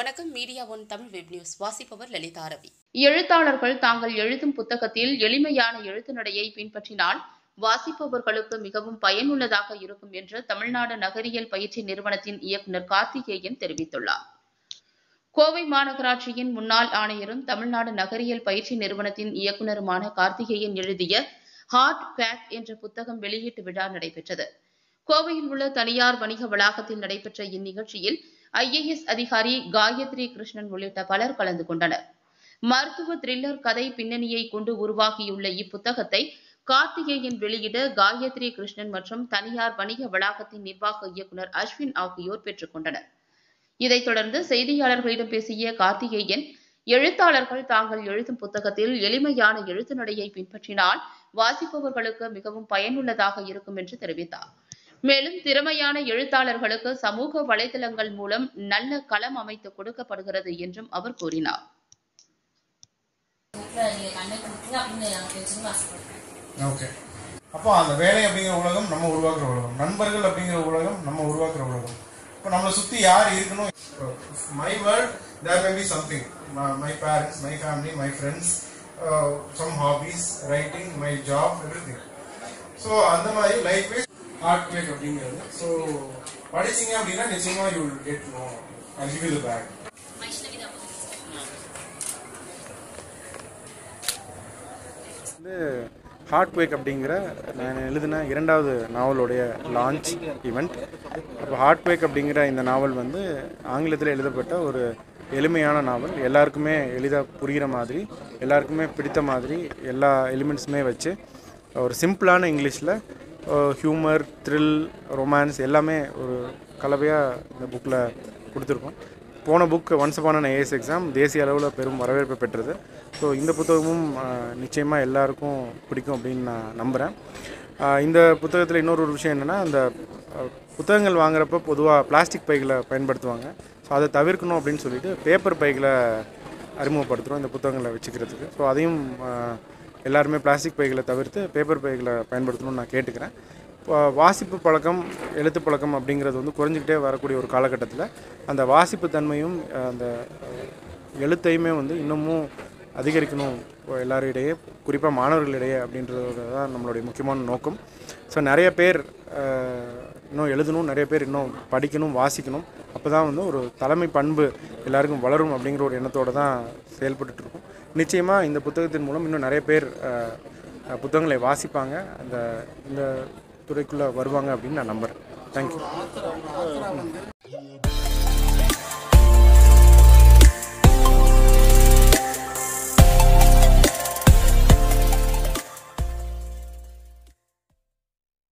வணக்கம் media one Tamil web news வாசிப்பவர் லலிதா ரவி எழுத்தாளர்கள் தாங்கள் எழுதும் புத்தகத்தில் எளிமையான எழுத்து நடையை பின்பற்றினால் வாசிப்பவர்களுக்கு மிகவும் பயனுள்ளதாக இருக்கும் என்று தமிழ்நாடு நகரியல் பயிற்சி நிறுவனத்தின் இயக்குநர் கார்த்திகேயன் தெரிவித்துள்ளார் கோவை மாநகராட்சியின் முன்னாள் ஆணையரும் தமிழ்நாடு நகரியல் பயிற்சி நிறுவனத்தின் இயக்குநருமான கார்த்திகேயன் எழுதிய ஹார்ட் பேக் என்ற புத்தகம் வெளியீட்டு விழா நடைபெற்றது கோவையில் உள்ள தனியார் வணிக வளாகத்தில் நடைபெற்ற இந்நிகழ்ச்சியில் ஐஏஎஸ் அதிகாரி காயத்ரி கிருஷ்ணன் உள்ளிட்ட பலர் கலந்து கொண்டனர் மருத்துவ த்ரில்லர் கதை பின்னணியை கொண்டு உருவாகியுள்ள இப்புத்தகத்தை கார்த்திகேயன் வெளியிட காயத்ரி கிருஷ்ணன் மற்றும் தனியார் வணிக வளாகத்தின் நிர்வாக இயக்குநர் அஸ்வின் ஆகியோர் பெற்றுக் கொண்டனர் இதைத் தொடர்ந்து செய்தியாளர்களிடம் பேசிய கார்த்திகேயன் எழுத்தாளர்கள் தாங்கள் எழுதும் புத்தகத்தில் எளிமையான எழுத்து நடையை பின்பற்றினால் வாசிப்பவர்களுக்கு மிகவும் பயனுள்ளதாக இருக்கும் என்று தெரிவித்தார் மேலும் திறமையான எழுத்தாளர்களுக்கு சமூக வலைதளங்கள் மூலம் நல்ல களம் அமைத்து கொடுக்கப்படுகிறது என்றும் அவர் கூறினார் புக்கில் நீங்கள் கண்ணை கொடுத்தீங்க அப்படின்னு எனக்கு தெரிஞ்சுக்கணும் ஆசைப்படுறேன் ஓகே அப்போ அந்த வேலை அப்படிங்கிற உலகம் நம்ம உருவாக்குற உலகம் நண்பர்கள் அப்படிங்கிற உலகம் நம்ம உருவாக்குற உலகம் இப்போ நம்மளை சுற்றி யார் இருக்கணும் my world there may be something my parents my family my friends some hobbies writing my job everything so அந்த மாதிரி லைஃப் வைஸ் ஹார்ட் பேக் அப்படிங்கிறது ஸோ படிச்சீங்க அப்படின்னா நிச்சயமா you will get no I give you the back வந்து heart wake அப்படிங்கிற நான் எழுதின இரண்டாவது நாவலுடைய லான்ச் ஈவெண்ட் அப்போ ஹார்ட் வேக் அப்படிங்கிற இந்த நாவல் வந்து ஆங்கிலத்தில் எழுதப்பட்ட ஒரு எளிமையான நாவல் எல்லாருக்குமே எளிதாக புரிகிற மாதிரி எல்லாருக்குமே பிடித்த மாதிரி எல்லா எலிமெண்ட்ஸுமே வச்சு ஒரு சிம்பிளான இங்கிலீஷில் ஹியூமர் த்ரில் ரொமான்ஸ் எல்லாமே ஒரு கலவையாக இந்த புக்கில் கொடுத்துருக்கோம் போன புக் ஒன்ஸ் அப்பான ஏஎஸ் எக்ஸாம் தேசிய அளவில் பெரும் வரவேற்பை பெற்றது ஸோ இந்த புத்தகமும் நிச்சயமாக எல்லாருக்கும் பிடிக்கும் அப்படின்னு நான் நம்புகிறேன் இந்த புத்தகத்தில் இன்னொரு ஒரு விஷயம் என்னென்னா அந்த அஹ், புத்தகங்கள் வாங்குறப்ப பொதுவாக பிளாஸ்டிக் பைகளை பயன்படுத்துவாங்க ஸோ அதை தவிர்க்கணும் அப்படின்னு சொல்லிட்டு பேப்பர் பைகளை அறிமுகப்படுத்துகிறோம் இந்த புத்தகங்களை வச்சுக்கிறதுக்கு ஸோ அதையும் அஹ், எல்லாருமே பிளாஸ்டிக் பைகளை தவிர்த்து பேப்பர் பைகளை பயன்படுத்தணும்னு நான் கேட்டுக்கிறேன் இப்போ வாசிப்பு பழக்கம் எழுத்து பழக்கம் அப்படிங்கிறது வந்து குறைஞ்சிக்கிட்டே வரக்கூடிய ஒரு காலகட்டத்தில் அந்த வாசிப்பு தன்மையும் அஹ், அந்த அஹ், எழுத்தையுமே வந்து இன்னமும் அதிகரிக்கணும் இப்போ எல்லாரிடையே குறிப்பாக மாணவர்களிடையே அப்படின்றது தான் நம்மளுடைய முக்கியமான நோக்கம் ஸோ நிறைய பேர் அஹ், இன்னும் எழுதணும் நிறைய பேர் இன்னும் படிக்கணும் வாசிக்கணும் அப்போ தான் வந்து ஒரு தலைமை பண்பு எல்லாருக்கும் வளரும் அப்படிங்கிற ஒரு எண்ணத்தோடு தான் செயல்பட்டுட்டு இருக்கோம் நிச்சயமாக இந்த புத்தகத்தின் மூலம் இன்னும் நிறைய பேர் அஹ், அஹ், புத்தகங்களை வாசிப்பாங்க அந்த இந்த துறைக்குள்ளே வருவாங்க அப்படின்னு நான் நம்புகிறேன் தேங்க்யூ